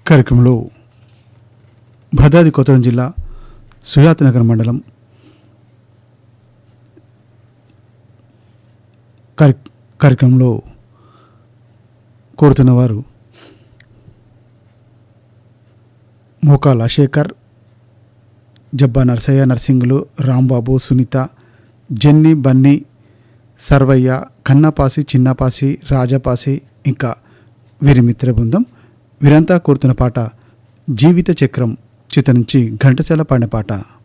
కార్యక్రమంలో భద్రాద్రి కొత్తగూడెం జిల్లా సుజాతనగర్ మండలం కార్య కార్యక్రమంలో కోరుతున్నవారు మోకాల శేఖర్ జబ్బా నరసయ్య నర్సింగులు రాంబాబు సునీత జెన్ని బన్నీ సర్వయ్య కన్నపాసి చిన్నపాసి రాజపాసి ఇంకా వీరి మిత్ర బృందం వీరంతా కోరుతున్న పాట జీవిత చక్రం చిత్ర నుంచి ఘంటసాల పాడిన పాట